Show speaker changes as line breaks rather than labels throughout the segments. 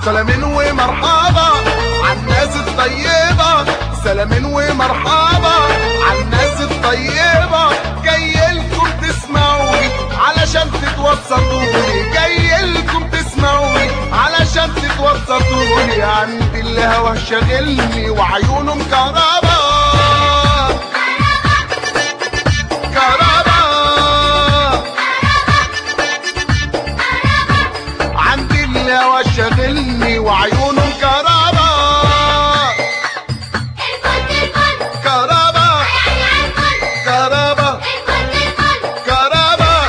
سلامين ومرحبا عالناس الطيبة سلامين ومرحبا عالناس الطيبة جاي لكم تسمعوني علشان تتوسطوني جاي لكم تسمعوني علشان تتوسطوني عندي الهوا شاغلني وعيونه مكهربا كهربا عندي الهوا شاغلني وعيونه مكهربا كهربا كهربا كهربا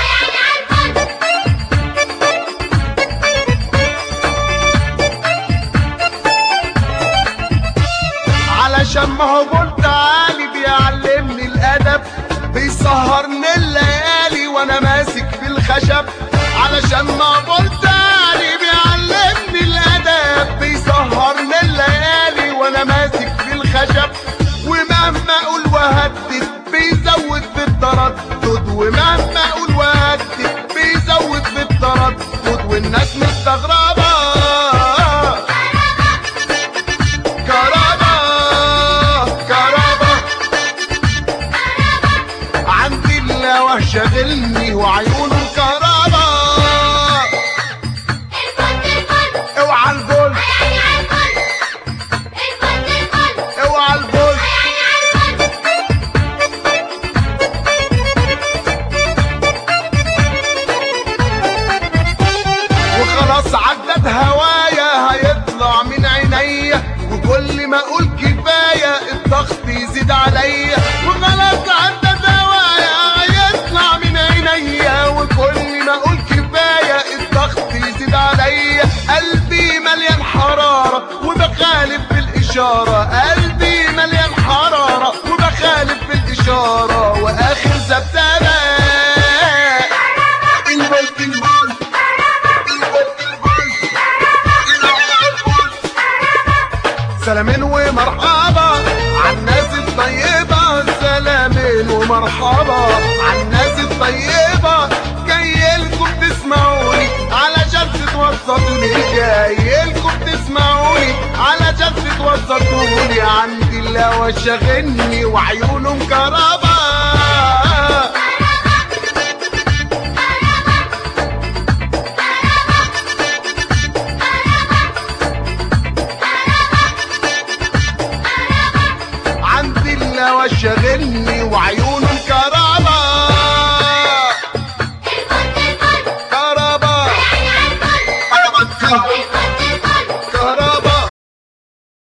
علشان ما هو قلت عالي بيعلمني الادب بيسهرني الليالي وانا ماسك في الخشب علشان ما قلت عالي بيعلمني الادب بيسهرني الليالي وانا ماسك في الخشب ومهما اقول وهدد بيزود في التردد ومهما اقول وهدد بيزود في التردد والناس مستغربه كهربا كهربا عندي الهوا شاغلني وعيونه كهربا اوعى البول اوعى البول وخلاص عدت هوايا هيطلع من عينيا وكل ما اقول كفايه الضغط يزيد عليا وخلاص عدت هوايا هيطلع من عينيا وكل ما اقول كفايه الضغط يزيد عليا قلبي مليان حراره وبخالف بالاشاره قلبي مليان حراره وبخالف بالاشاره واخر زبدانه البلد البلد سلامين ومرحبا عالناس الطيبة سلامين ومرحبا عالناس الطيبة جاي لكم تسمعوني علشان تتوسطوني جاي لكم تسمعوني علشان تتوسطوني عندي الهوا شاغلني وعيونه مكهربا عندي الهوا شاغلني وعيونه